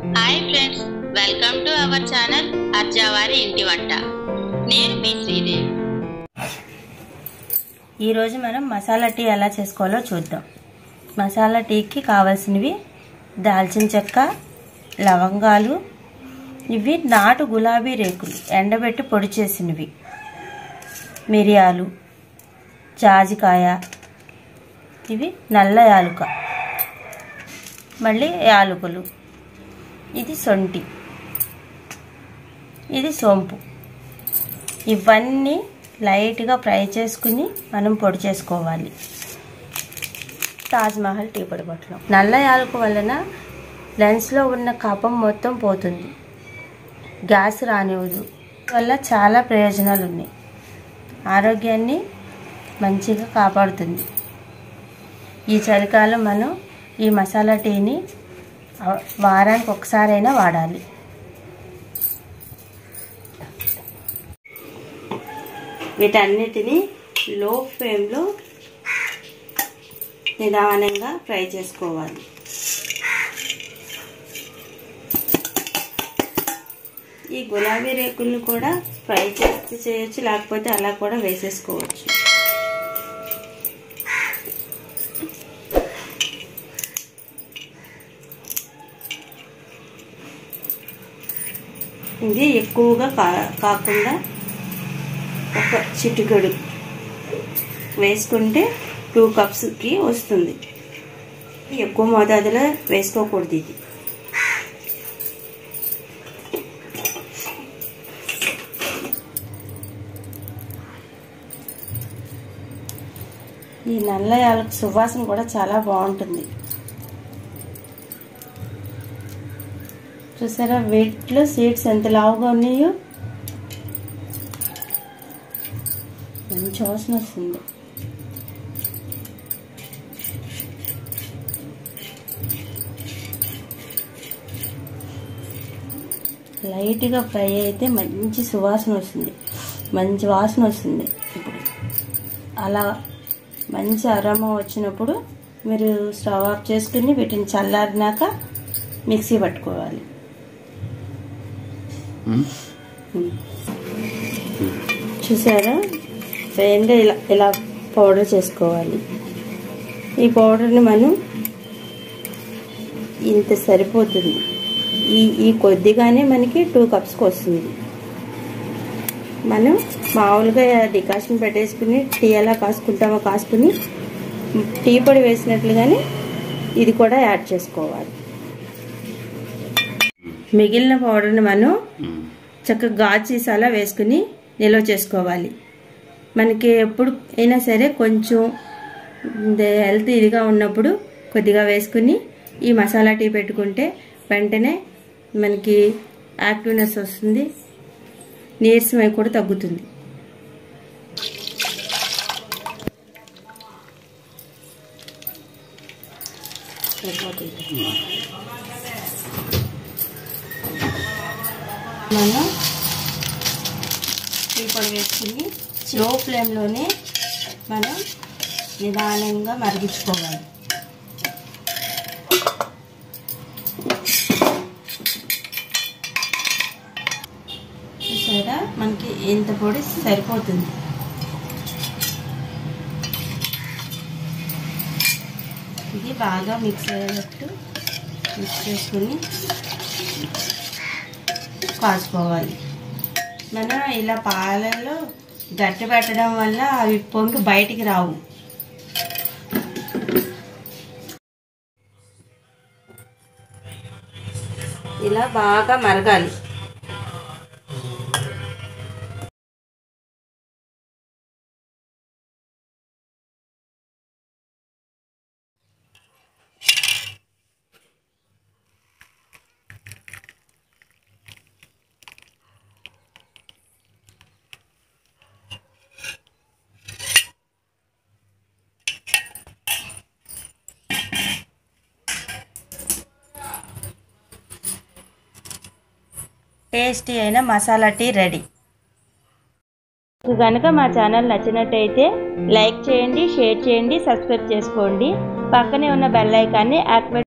hi friends welcome to our channel అర్జావారి ఇంటి వంట నేను మీ శ్రీదేవి ఈరోజు మనం మసాలా టీ ఎలా చేసుకోవాలో చూద్దాం మసాలా టీకి కావాల్సినవి దాల్చిన చెక్క లవంగాలు ఇవి నాటు గులాబీ రేకులు ఎండబెట్టి పొడి చేసినవి మిరియాలు జాజికాయ ఇవి నల్ల యాలుక మళ్ళీ యాలకులు ఇది సొంటి ఇది సోంపు ఇవన్నీ లైట్గా ఫ్రై చేసుకుని మనం పొడి చేసుకోవాలి తాజ్మహల్ టీ పొడి బట్టలం నల్ల యాలకు వలన లెన్స్లో ఉన్న కఫం మొత్తం పోతుంది గ్యాస్ రానివ్వదు వల్ల చాలా ప్రయోజనాలు ఉన్నాయి ఆరోగ్యాన్ని మంచిగా కాపాడుతుంది ఈ చలికాలం మనం ఈ మసాలా టీని ఆ- వారానికి ఒకసారైనా వాడాలి వీటన్నిటిని లో ఫ్లేమ్లో నిదానంగా ఫ్రై చేసుకోవాలి ఈ గులాబీ రేకులను కూడా ఫ్రై చేసి చేయొచ్చు లేకపోతే అలా కూడా వేసేసుకోవచ్చు ఇది ఎక్కువగా కా కాకుండా ఒక చిటికెడు వేసుకుంటే టూ కప్స్కి వస్తుంది ఎక్కువ మోతాదులో వేసుకోకూడదు ఇది ఈ నల్ల యాలకు సువాసన కూడా చాలా బాగుంటుంది చూసారా వీటిలో సీడ్స్ ఎంత లావుగా ఉన్నాయో మంచి వాసన వస్తుంది లైట్గా ఫ్రై అయితే మంచి సువాసన వస్తుంది మంచి వాసన వస్తుంది ఇప్పుడు అలా మంచి అరమ వచ్చినప్పుడు మీరు స్టవ్ ఆఫ్ చేసుకుని వీటిని చల్లారినాక మిక్సీ పట్టుకోవాలి చూసారా ఫైన్గా ఇలా ఇలా పౌడర్ చేసుకోవాలి ఈ పౌడర్ని మనం ఇంత సరిపోతుంది ఈ ఈ కొద్దిగానే మనకి టూ కప్స్కి వస్తుంది మనం మామూలుగా డికాషన్ పెట్టేసుకుని టీ ఎలా కాసుకుంటామో కాసుకుని టీ పొడి వేసినట్లుగానే ఇది కూడా యాడ్ చేసుకోవాలి మిగిలిన పౌడర్ని మనం చక్కగా గాజు సీసాలా వేసుకుని నిల్వ చేసుకోవాలి మనకి ఎప్పుడు అయినా సరే కొంచెం హెల్త్ ఇదిగా ఉన్నప్పుడు కొద్దిగా వేసుకుని ఈ మసాలా టీ పెట్టుకుంటే వెంటనే మనకి యాక్టివ్నెస్ వస్తుంది నీరసం అయి కూడా తగ్గుతుంది మనం టీ పొడి వేసుకుని స్లో ఫ్లేమ్లోనే మనం నిదానంగా మరిగించుకోవాలి చూసారా మనకి ఇంత పొడి సరిపోతుంది ఇది బాగా మిక్స్ అయ్యేటట్టు మిక్స్ చేసుకుని కాసుకోవాలి మనం ఇలా పాలలో గట్టి పెట్టడం వల్ల అవి పొంగి బయటికి రావు ఇలా బాగా మరగాలి టేస్టీ అయిన మసాలా టీ రెడీ మీకు కనుక మా ఛానల్ నచ్చినట్టయితే లైక్ చేయండి షేర్ చేయండి సబ్స్క్రైబ్ చేసుకోండి పక్కనే ఉన్న బెల్ ఐకాన్ని యాక్టివేట్